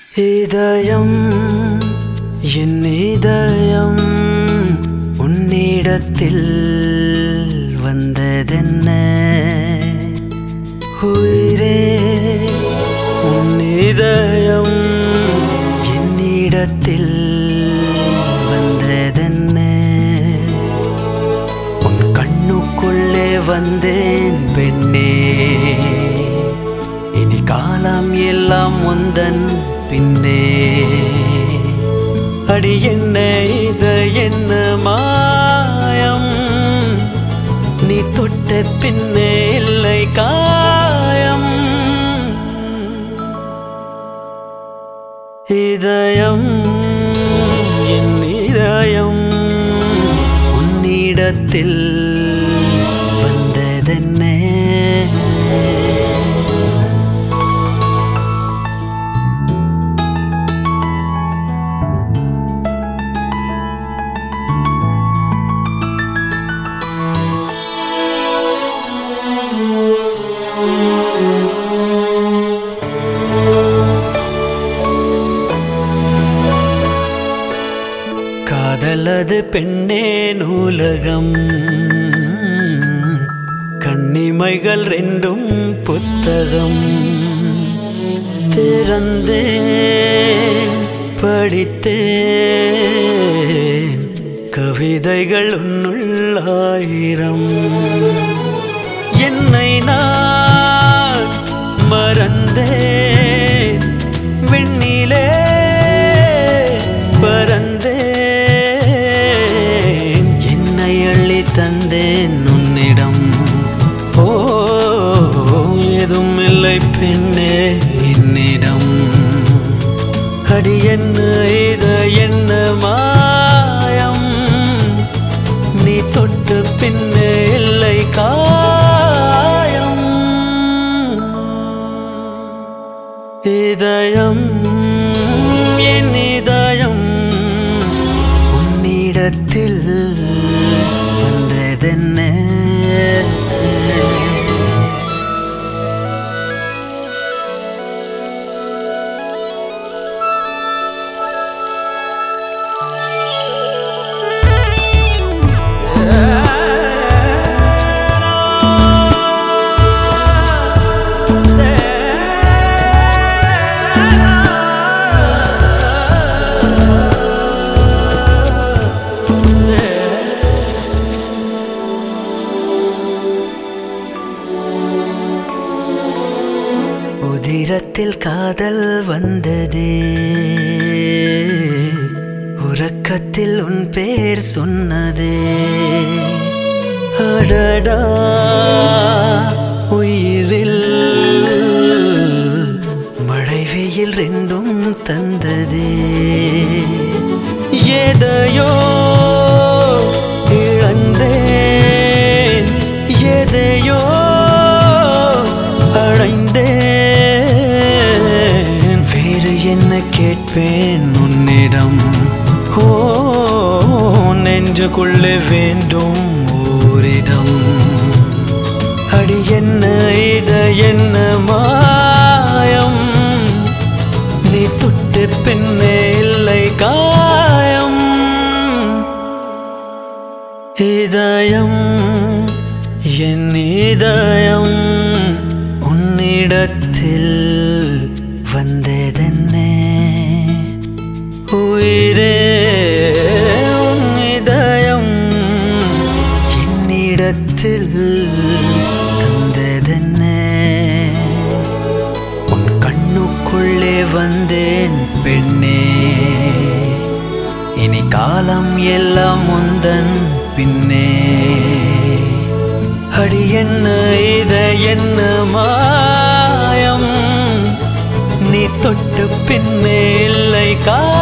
இதயம் என் இதயம் உன்னிடத்தில் வந்ததென்ன உயிரே உன் இதயம் என்னிடத்தில் வந்ததென்ன உன் கண்ணுக்குள்ளே வந்தேன் பெண்ணே இனி காலம் எல்லாம் முந்தன் பின்னே அடி என்ன இது என்ன மாயம் நீ தொட்ட பின்னே இல்லை காயம் இதயம் என் இதயம் உன்னிடத்தில் வந்ததென்ன காதலது பெண்ணே நூலகம் கண்ணிமைகள் ரெண்டும் புத்தகம் திறந்தேன் படித்தேன் கவிதைகள் உன்னுள்ளாயிரம் என்னை நான் மறந்தேன் விண்ணிலே பறந்தேன் என்னை அள்ளி தந்தேன் உன்னிடம் ஓ ஏதும் இல்லை பெண்ணே என்னிடம் அடி என்ன இது என்ன மாயம் நீ தொட்டு பின்னே இல்லை காயம் இதயம் என் இதயம் உன்னிடத்தில் வந்ததென்ன உதிரத்தில் காதல் வந்ததே உறக்கத்தில் உன் பேர் சொன்னதே அடடா உயிரில் மழை வெயில் ரெண்டும் தந்ததே எதையோ இழந்தேன் எதையோ அடைந்தேன் வேறு என்ன கேட்பேன் உன்னிடம் ஓ நெஞ்சுக்குள்ளே வேண்டும் ஓரிடம் அடி என்ன இத என்ன மாயம் நீ தொட்டு பின்னே இல்லை காயம் இதயம் என் இதயம் உன்னிடத்தில் வந்ததென்ன உயிரே உன் இதயம் என்னிடத்தில் தந்ததென்ன உன் கண்ணுக்குள்ளே வந்தேன் பெண்ணே இனி காலம் எல்லாம் முந்தன் பின்னே அடி என்ன இத என்ன மாயம் நீ தொட்டு பின்னே இல்லை கா